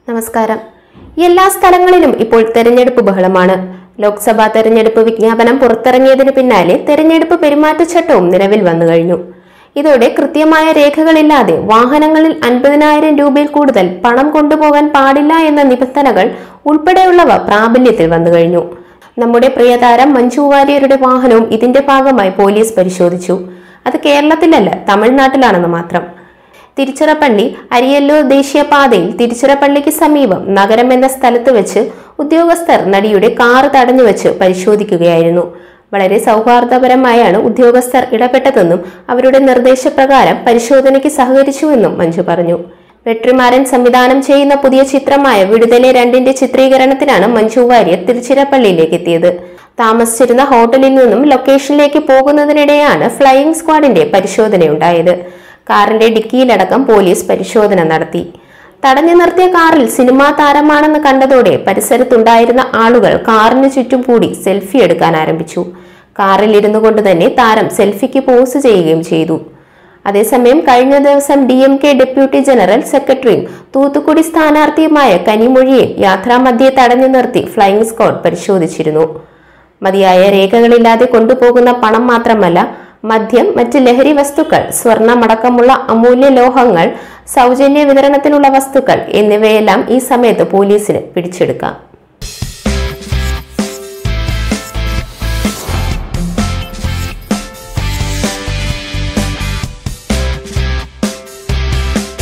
നമസ്കാരം എല്ലാ സ്ഥലങ്ങളിലും ഇപ്പോൾ തെരഞ്ഞെടുപ്പ് ബഹളമാണ് ലോക്സഭാ തെരഞ്ഞെടുപ്പ് വിജ്ഞാപനം പുറത്തിറങ്ങിയതിന് പിന്നാലെ തെരഞ്ഞെടുപ്പ് പെരുമാറ്റച്ചട്ടവും നിലവിൽ വന്നു കഴിഞ്ഞു ഇതോടെ കൃത്യമായ രേഖകളില്ലാതെ വാഹനങ്ങളിൽ അൻപതിനായിരം രൂപയിൽ കൂടുതൽ പണം കൊണ്ടുപോകാൻ പാടില്ല എന്ന നിബന്ധനകൾ ഉൾപ്പെടെയുള്ളവ പ്രാബല്യത്തിൽ വന്നു കഴിഞ്ഞു നമ്മുടെ പ്രിയതാരം മഞ്ജു വാര്യരുടെ വാഹനവും ഇതിന്റെ ഭാഗമായി പോലീസ് പരിശോധിച്ചു അത് കേരളത്തിലല്ല തമിഴ്നാട്ടിലാണെന്ന് മാത്രം തിരുച്ചിറപ്പള്ളി അരിയല്ലൂർ ദേശീയപാതയിൽ തിരുച്ചിറപ്പള്ളിക്ക് സമീപം നഗരം എന്ന സ്ഥലത്ത് വെച്ച് ഉദ്യോഗസ്ഥർ നടിയുടെ കാറ് തടഞ്ഞു വെച്ച് പരിശോധിക്കുകയായിരുന്നു വളരെ സൗഹാർദ്ദപരമായാണ് ഉദ്യോഗസ്ഥർ ഇടപെട്ടതെന്നും അവരുടെ നിർദ്ദേശപ്രകാരം പരിശോധനയ്ക്ക് സഹകരിച്ചുവെന്നും മഞ്ജു പറഞ്ഞു വെട്രിമാരൻ സംവിധാനം ചെയ്യുന്ന പുതിയ ചിത്രമായ വിടുതലെ രണ്ടിന്റെ ചിത്രീകരണത്തിനാണ് മഞ്ജു വാര്യർ തിരുച്ചിറപ്പള്ളിയിലേക്ക് എത്തിയത് താമസിച്ചിരുന്ന ഹോട്ടലിൽ നിന്നും ലൊക്കേഷനിലേക്ക് പോകുന്നതിനിടെയാണ് ഫ്ലൈയിംഗ് സ്ക്വാഡിന്റെ പരിശോധനയുണ്ടായത് കാറിന്റെ ഡിക്കിയിലടക്കം പോലീസ് പരിശോധന നടത്തി തടഞ്ഞു നിർത്തിയ കാറിൽ സിനിമാ താരമാണെന്ന് കണ്ടതോടെ പരിസരത്തുണ്ടായിരുന്ന ആളുകൾ കാറിന് ചുറ്റും കൂടി സെൽഫി എടുക്കാൻ ആരംഭിച്ചു കാറിൽ ഇരുന്നു കൊണ്ട് തന്നെ താരം സെൽഫിക്ക് പോസ് ചെയ്യുകയും ചെയ്തു അതേസമയം കഴിഞ്ഞ ദിവസം D M K deputy general സെക്രട്ടറിയും തൂത്തുക്കുടി സ്ഥാനാർത്ഥിയുമായ കനിമൊഴിയെ യാത്രാമധ്യേ തടഞ്ഞു നിർത്തി ഫ്ലൈയിംഗ് സ്ക്വാഡ് പരിശോധിച്ചിരുന്നു മതിയായ രേഖകളില്ലാതെ കൊണ്ടുപോകുന്ന പണം മാത്രമല്ല മദ്യം മറ്റ് ലഹരി വസ്തുക്കൾ സ്വർണമടക്കമുള്ള അമൂല്യ ലോഹങ്ങൾ സൗജന്യ വിതരണത്തിനുള്ള വസ്തുക്കൾ എന്നിവയെല്ലാം ഈ സമയത്ത് പോലീസിന് പിടിച്ചെടുക്കാം